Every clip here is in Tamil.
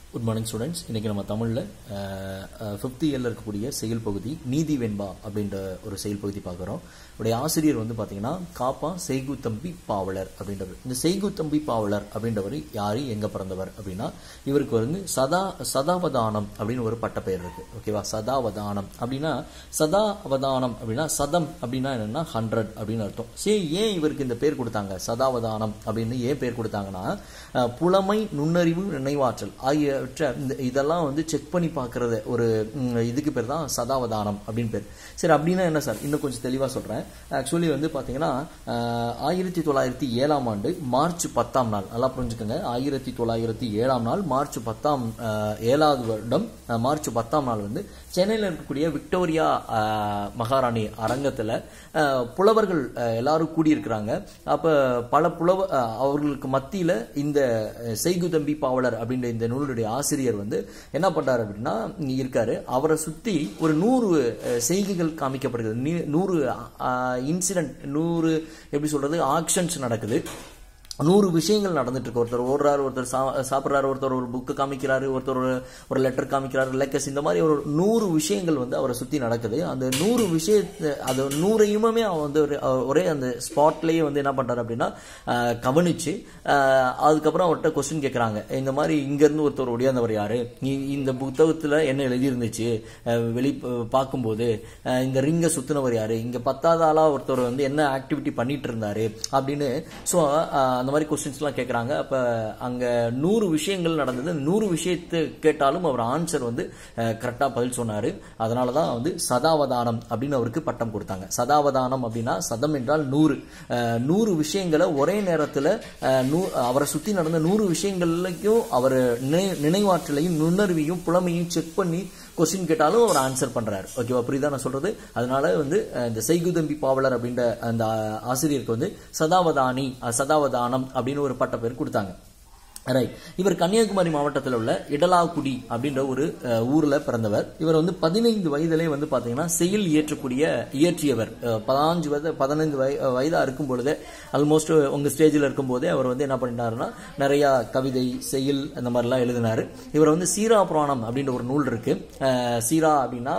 குட் மார்னிங் ஸ்டூடெண்ட்ஸ் இன்றைக்கி நம்ம தமிழில் ஃபிஃப்த் இயரில் இருக்கக்கூடிய செயல் பகுதி நீதி வெண்பா அப்படின்ற ஒரு செயல் பகுதி பார்க்குறோம் உடைய ஆசிரியர் வந்து பார்த்தீங்கன்னா காப்பா செய்குத்தம்பி பாவலர் அப்படின்றவர் இந்த செய்குத்தம்பி பாவலர் அப்படின்றவர் யார் எங்கே பிறந்தவர் அப்படின்னா இவருக்கு வந்து சதா சதாவதானம் அப்படின்னு ஒரு பட்டப்பெயர் இருக்கு ஓகேவா சதாவதானம் அப்படின்னா சதா அவதானம் அப்படின்னா சதம் அப்படின்னா என்னன்னா ஹண்ட்ரட் அப்படின்னு அர்த்தம் சரி ஏன் இவருக்கு இந்த பேர் கொடுத்தாங்க சதாவதானம் அப்படின்னு ஏன் பேர் கொடுத்தாங்கன்னா அஹ், புலமை நுண்ணறிவு நினைவாற்றல் ஆகியவற்றை இந்த இதெல்லாம் வந்து செக் பண்ணி பார்க்கறது ஒரு ம், இதுக்கு பேர் தான் சதாவதானம் அப்படின்னு பேர் சரி அப்படின்னா என்ன சார் இன்னும் கொஞ்சம் தெளிவாக சொல்கிறேன் ஆக்சுவலி வந்து பார்த்தீங்கன்னா அஹ், ஆயிரத்தி தொள்ளாயிரத்தி ஏழாம் ஆண்டு மார்ச் பத்தாம் நாள் நல்லா புரிஞ்சுக்கோங்க ஆயிரத்தி தொள்ளாயிரத்தி ஏழாம் நாள் மார்ச் பத்தாம் அஹ், ஏழாவது வருடம் அஹ், மார்ச் பத்தாம் நாள் வந்து சென்னையில் இருக்கக்கூடிய விக்டோரியா அஹ், மகாராணி அரங்கத்தில் அஹ், புலவர்கள் அஹ், எல்லாரும் கூடியிருக்கிறாங்க அப்போ பல புலவ அஹ், அவர்களுக்கு மத்தியில் இந்த அஹ், செய்குதம்பி பாவலர் அப்படின்ற இந்த நூலுடைய ஆசிரியர் வந்து என்ன பண்றாரு அப்படின்னா இங்க இருக்காரு அவரை சுற்றி ஒரு நூறு அஹ், செய்கைகள் காமிக்கப்படுகிறது நீ- நூறு இன்சிடென்ட் நூறு எப்படி சொல்றது ஆக்ஷன்ஸ் நடக்குது நூறு விஷயங்கள் நடந்துட்டு இருக்கு ஒருத்தர் ஓடுறாரு ஒருத்தர் சா- சாப்பிடுறாரு ஒருத்தர் ஒரு புக்கு காமிக்கிறாரு ஒருத்தர் ஒரு ஒரு லெட்டர் காமிக்கிறாரு லெக்கஸ் இந்த மாதிரி ஒரு நூறு விஷயங்கள் வந்து அவரை சுத்தி நடக்குது அந்த நூறு விஷயத்தை அது நூறையுமே அவன் வந்து ஒரு- அவர் ஒரே அந்த ஸ்பாட்லயே வந்து என்ன பண்றாரு அப்படின்னா ஆஹ், கவனிச்சு ஆஹ், அதுக்கப்புறம் அவர்கிட்ட கொஸ்டின் கேட்கறாங்க இந்த மாதிரி இங்க இருந்து ஒருத்தர் ஒடியாந்தவர் யாரு இ- இந்த புத்தகத்துல என்ன எழுதி இருந்துச்சு வெளி பார்க்கும்போது ஆஹ், இந்த ரிங்கை சுத்தினவர் யாரு இங்க பத்தாவது ஆளா ஒருத்தர் வந்து என்ன ஆக்டிவிட்டி பண்ணிட்டு இருந்தாரு அப்படின்னு ஸோ அந்த மாதிரி கொஸ்டின்ஸ்லாம் கேட்குறாங்க அப்போ அங்கே நூறு விஷயங்கள் நடந்தது அந்த நூறு விஷயத்தை கேட்டாலும் அவர் ஆன்சர் வந்து கரெக்டாக பதில் சொன்னார் அதனால தான் வந்து சதாவதானம் அப்படின்னு அவருக்கு பட்டம் கொடுத்தாங்க சதாவதானம் அப்படின்னா சதம் என்றால் நூறு அஹ், நூறு விஷயங்களை ஒரே நேரத்தில் நூ அவரை சுற்றி நடந்த நூறு விஷயங்கள்லையும் அவர் நினை நினைவாற்றலையும் நுண்ணறிவையும் புலமையும் செக் பண்ணி கொஸ்டின் கேட்டாலும் அவர் ஆன்சர் பண்றாரு ஓகேவா புரியுதா நான் சொல்றது அதனால வந்து அஹ், இந்த செய்குதம்பி பாவலர் அப்படின்ற அந்த அஹ், ஆசிரியருக்கு வந்து சதாவதானி அஹ், சதாவதானம் அப்படின்னு ஒரு பட்ட பேர் கொடுத்தாங்க ரைட் இவர் கன்னியாகுமரி மாவட்டத்தில் உள்ள இடலாக்குடி அப்படின்ற ஒரு அஹ், ஊர்ல பிறந்தவர் இவர் வந்து பதினைந்து வயதிலே வந்து பாத்தீங்கன்னா செயல் இயற்றக்கூடிய இயற்றியவர் அஹ், பதினஞ்சு வயது பதினைந்து வய வயதா இருக்கும் பொழுதே ஆல்மோஸ்ட் உங்க ஸ்டேஜில் இருக்கும் போதே அவர் வந்து என்ன பண்ணிட்டாருன்னா நிறைய கவிதை செயல் அந்த மாதிரிலாம் எழுதினாரு இவர் வந்து சீரா புராணம் அப்படின்ற ஒரு நூல் இருக்கு அஹ், சீரா அப்படின்னா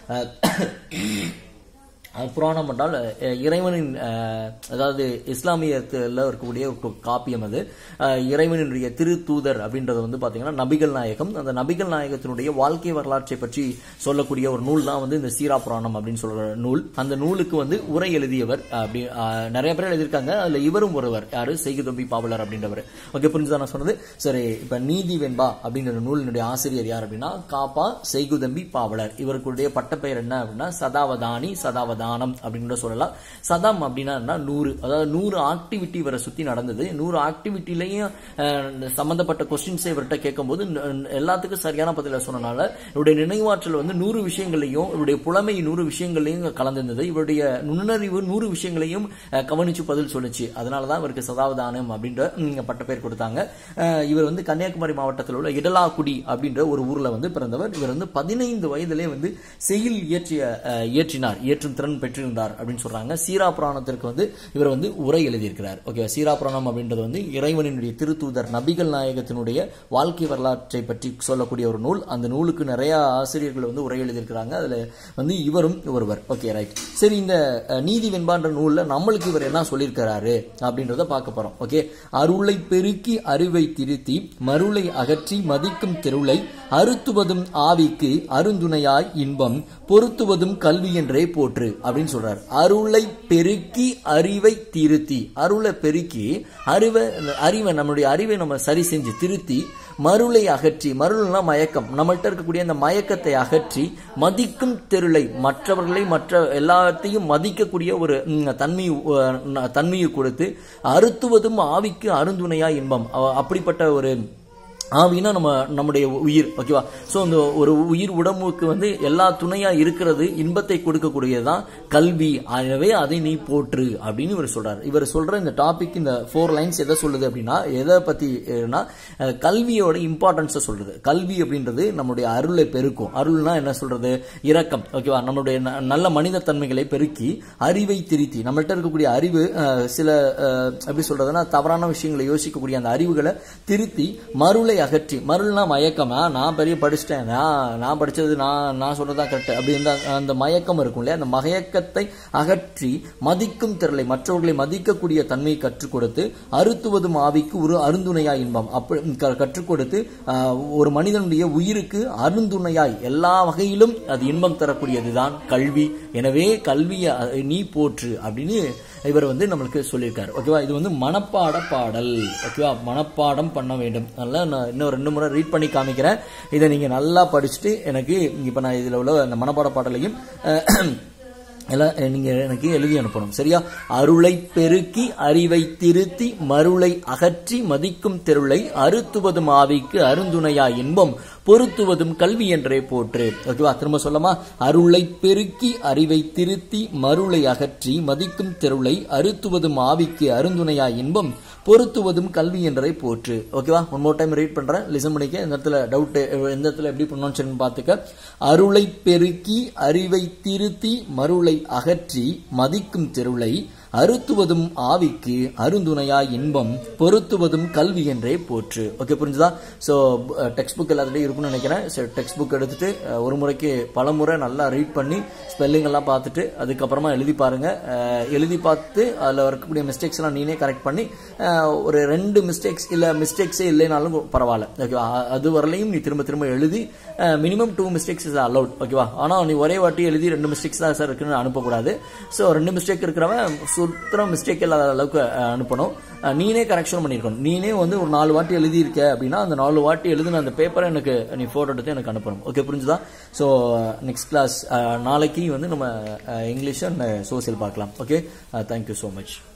அஹ், அஹ் புராணம் என்றால் அஹ், இறைவனின் அஹ், அதாவது இஸ்லாமியத்தில் இருக்கக்கூடிய ஒரு காப்பியம் அது அஹ், இறைவனுடைய திருத்தூதர் அப்படின்றது வந்து பார்த்தீங்கன்னா நபிகள் நாயகம் அந்த நபிகள் நாயகத்தினுடைய வாழ்க்கை வரலாற்றை பற்றி சொல்லக்கூடிய ஒரு நூல் தான் வந்து இந்த சீரா புராணம் அப்படின்னு சொல்ற நூல் அந்த நூலுக்கு வந்து உரை எழுதியவர் அப்படி அஹ், நிறைய பேர் எழுதியிருக்காங்க அதுல இவரும் ஒருவர் யாரு செய்குதம்பி பாவலர் அப்படின்றவர் ஓகே புரிஞ்சுதா நான் சொன்னது சரி இப்ப நீதி வெண்பா அப்படின்ற நூலினுடைய ஆசிரியர் யார் அப்படின்னா காப்பா செய்குதம்பி பாவலர் இவருக்குடைய பட்டப்பெயர் என்ன அப்படின்னா சதாவதானி சதாவதானம் அப்படின்னு கூட சொல்லலாம் சதம் அப்படின்னா என்ன? நூறு அதாவது நூறு ஆக்டிவிட்டி இவரை சுத்தி நடந்தது நூறு ஆக்டிவிட்டிலையும் சம்பந்தப்பட்ட கொஸ்டின்ஸை இவர்கிட்ட கேட்கும்போது ந- எல்லாத்துக்கும் சரியான பதில சொன்னனால இவருடைய நினைவாற்றல் வந்து நூறு விஷயங்களையும் இவருடைய புலமை நூறு விஷயங்களையும் கலந்திருந்தது இவருடைய நுண்ணறிவு நூறு விஷயங்களையும் அஹ், கவனிச்சு பதில் சொல்லுச்சு அதனாலதான் இவருக்கு சதாவதானம் அப்படின்ற ம், பட்டப்பெயர் கொடுத்தாங்க அஹ், இவர் வந்து கன்னியாகுமரி மாவட்டத்தில் உள்ள இடலாக்குடி அப்படின்ற ஒரு ஊர்ல வந்து பிறந்தவர் இவர் வந்து பதினைந்து வயதிலே வந்து செயல் இயற்றிய அஹ், இயற்றினார் இயற்றும் திறன் பெற்றிருந்தார் அப்படின்னு சொல்றாங்க சீரா புராணத்திற்கு வந்து இவர் வந்து உரை எழுதியிருக்கிறார் ஓகே சீரா புராணம் அப்படின்றது வந்து இறைவனினுடைய திருத்தூதர் நபிகள் நாயகத்தினுடைய வாழ்க்கை வரலாற்றை பற்றி சொல்லக்கூடிய ஒரு நூல் அந்த நூலுக்கு நிறைய ஆசிரியர்கள் வந்து உரை எழுதியிருக்கிறாங்க அதுல வந்து இவரும் ஒருவர் ஓகே ரைட் சரி இந்த அஹ், நீதி வெண்பான்ற நூல்ல நம்மளுக்கு இவர் என்ன சொல்லியிருக்கிறாரு அப்படின்றத பார்க்க போறோம் ஓகே அருளை பெருக்கி அறிவை திருத்தி மருளை அகற்றி மதிக்கும் தெருளை அறுத்துவதும் ஆவிக்கு அருந்துணையாய் இன்பம் பொருத்துவதும் கல்வி என்றே போற்று அப்படின்னு சொல்றாரு அருளை பெருக்கி அறிவை திருத்தி அருளை பெருக்கி அறிவை அறிவை நம்மளுடைய அறிவை நம்ம சரி செஞ்சு திருத்தி மருளை அகற்றி மருள்னா மயக்கம் நம்மள்ட்ட இருக்கக்கூடிய அந்த மயக்கத்தை அகற்றி மதிக்கும் தெருளை மற்றவர்களை மற்ற எல்லாத்தையும் மதிக்கக்கூடிய ஒரு ம், தன்மை அஹ், ந- தன்மையை கொடுத்து அறுத்துவதும் ஆவிக்கு அருந்துணையா இன்பம் அவ- அப்படிப்பட்ட ஒரு ஆவினா நம்ம நம்முடைய உயிர் ஓகேவா ஸோ அந்த ஒரு உயிர் உடம்புக்கு வந்து எல்லா துணையா இருக்கிறது இன்பத்தை கொடுக்கக்கூடியதுதான் கல்வி ஆகவே அதை நீ போற்று அப்படின்னு இவர் சொல்றாரு இவர் சொல்ற இந்த டாபிக் இந்த ஃபோர் லைன்ஸ் எதை சொல்லுது அப்படின்னா எதை பத்தினா அஹ், கல்வியோட இம்பார்ட்டன்ஸை சொல்றது கல்வி அப்படின்றது நம்முடைய அருளை பெருக்கும் அருள்னா என்ன சொல்றது இரக்கம் ஓகேவா நம்மளுடைய ந- நல்ல மனித தன்மைகளை பெருக்கி அறிவை திருத்தி நம்மள்ட்ட இருக்கக்கூடிய அறிவு அஹ், சில அஹ், எப்படி சொல்றதுன்னா தவறான விஷயங்களை யோசிக்கக்கூடிய அந்த அறிவுகளை திருத்தி மருளை அகற்றி மருள்னா மயக்கமா நான் பெரிய படிச்சிட்டேன் நான் நான் படிச்சது நான் நான் சொல்றதா கரெக்ட் அப்படி இருந்தா அந்த மயக்கம் இருக்கும் இல்லையா அந்த மயக்கத்தை அகற்றி மதிக்கும் திரளை மற்றவர்களை மதிக்கக்கூடிய தன்மையை கற்றுக் கொடுத்து அறுத்துவதும் ஆவிக்கு ஒரு அருந்துணையாய் இன்பம் அப்படி க- கற்றுக் கொடுத்து ஆஹ், ஒரு மனிதனுடைய உயிருக்கு அருந்துணையாய் எல்லா வகையிலும் அது இன்பம் தரக்கூடியதுதான் கல்வி எனவே கல்வியை அஹ், நீ போற்று அப்படின்னு இவர் வந்து நம்மளுக்கு சொல்லியிருக்காரு ஓகேவா இது வந்து மனப்பாட பாடல் ஓகேவா மனப்பாடம் பண்ண வேண்டும் நல்லா நான் இன்னும் ரெண்டு முறை ரீட் பண்ணி காமிக்கிறேன் இதை நீங்க நல்லா படிச்சுட்டு எனக்கு இப்ப நான் இதுல உள்ள அந்த மனப்பாட பாடலையும் அஹ், எல்லாம் நீங்க எனக்கு எழுதி அனுப்பணும் சரியா அருளை பெருக்கி அறிவை திருத்தி மருளை அகற்றி மதிக்கும் தெருளை அறுத்துவதும் ஆவிக்கு அருந்துணையா இன்பம் பொருத்துவதும் கல்வி என்றே போற்று ஓகேவா திரும்ப சொல்லமா அருளை பெருக்கி அறிவை திருத்தி மருளை அகற்றி மதிக்கும் தெருளை அறுத்துவதும் ஆவிக்கு அருந்துணையா இன்பம் பொருத்துவதும் கல்வி என்றே போற்று ஓகேவா ஒன் மோர் டைம் ரீட் பண்றேன் லிசன் பண்ணிக்க இந்த இடத்துல டவுட் எந்த இடத்துல எப்படி ப்ரொனவுன்சேஷன் பார்த்துக்க அருளை பெருக்கி அறிவை திருத்தி மருளை அகற்றி மதிக்கும் தெருளை அறுத்துவதும் ஆவிக்கு அருந்துணையா இன்பம் பொருத்துவதும் கல்வி என்றே போற்று ஓகே புரிஞ்சுதா ஸோ டெக்ஸ்ட் புக் எல்லாத்துலேயும் இருக்கும்னு நினைக்கிறேன் சரி டெக்ஸ்ட் புக் எடுத்துட்டு அஹ், ஒரு முறைக்கு பல முறை நல்லா ரீட் பண்ணி ஸ்பெல்லிங் எல்லாம் பார்த்துட்டு அதுக்கப்புறமா எழுதி பாருங்க அஹ், எழுதி பார்த்து அதில் இருக்கக்கூடிய மிஸ்டேக்ஸ் எல்லாம் நீனே கரெக்ட் பண்ணி அஹ், ஒரு ரெண்டு மிஸ்டேக்ஸ் இல்லை மிஸ்டேக்ஸே இல்லைனாலும் பரவாயில்ல ஓகேவா அ- அது வரலையும் நீ திரும்ப திரும்ப எழுதி minimum two mistakes is allowed ஓகேவா ஆனால் நீ ஒரே வாட்டி எழுதி ரெண்டு மிஸ்டேக்ஸ் தான் சார் இருக்குன்னு அனுப்பக்கூடாது ஸோ ரெண்டு மிஸ்டேக் இருக்கிறவன் சுத்தரம் மிஸ்டேக் இல்லாத அளவுக்கு அஹ், அனுப்பணும் அஹ், நீனே கரெக்ஷன் பண்ணியிருக்கணும் நீனே வந்து ஒரு நாலு வாட்டி எழுதி இருக்க அப்படின்னா அந்த நாலு வாட்டி எழுதின அந்த பேப்பரை எனக்கு நீ ஃபோட்டோ எடுத்து எனக்கு அனுப்பணும் ஓகே புரிஞ்சுதா ஸோ நெக்ஸ்ட் கிளாஸ் நாளைக்கு வந்து நம்ம இங்கிலீஷ் அண்ட் சோசியல் பார்க்கலாம் ஓகே தேங்க்யூ ஸோ மச்